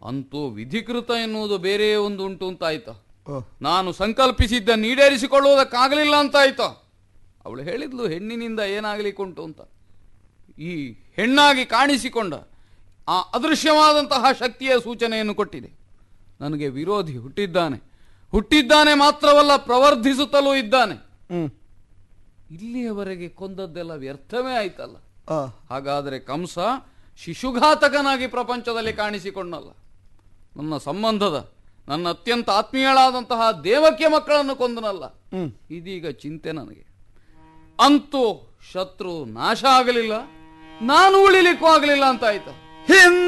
ಅಂತೂ ವಿಧಿಕೃತ ಎನ್ನುವುದು ಬೇರೆ ಒಂದು ಉಂಟು ಅಂತ ಆಯ್ತಾ ಓ ನಾನು ಸಂಕಲ್ಪಿಸಿದ್ದ ಈಡೇರಿಸಿಕೊಳ್ಳುವುದಕ್ಕಾಗಲಿಲ್ಲ ಅಂತ ಆಯ್ತಾ ಅವಳು ಹೇಳಿದ್ಲು ಹೆಣ್ಣಿನಿಂದ ಏನಾಗಲಿಕ್ಕುಂಟು ಅಂತ ಈ ಹೆಣ್ಣಾಗಿ ಕಾಣಿಸಿಕೊಂಡ ಆ ಅದೃಶ್ಯವಾದಂತಹ ಶಕ್ತಿಯ ಸೂಚನೆಯನ್ನು ಕೊಟ್ಟಿದೆ ನನಗೆ ವಿರೋಧಿ ಹುಟ್ಟಿದ್ದಾನೆ ಹುಟ್ಟಿದ್ದಾನೆ ಮಾತ್ರವಲ್ಲ ಪ್ರವರ್ಧಿಸುತ್ತಲೂ ಇದ್ದಾನೆ ಹ್ಮ್ ಇಲ್ಲಿಯವರೆಗೆ ಕೊಂದದ್ದೆಲ್ಲ ವ್ಯರ್ಥವೇ ಆಯ್ತಲ್ಲ ಆ ಹಾಗಾದರೆ ಕಂಸ ಶಿಶುಘಾತಕನಾಗಿ ಪ್ರಪಂಚದಲ್ಲಿ ಕಾಣಿಸಿಕೊಂಡಲ್ಲ ನನ್ನ ಸಂಬಂಧದ ನನ್ನ ಅತ್ಯಂತ ಆತ್ಮೀಯಳಾದಂತಹ ದೇವಕ್ಕೆ ಮಕ್ಕಳನ್ನು ಕೊಂದನಲ್ಲ ಹ್ಮ್ ಇದೀಗ ಚಿಂತೆ ನನಗೆ ಅಂತೂ ಶತ್ರು ನಾಶ ಆಗಲಿಲ್ಲ ನಾನು ಉಳಿಲಿಕ್ಕೂ ಆಗಲಿಲ್ಲ ಅಂತ ಆಯ್ತು ಹಿಂದ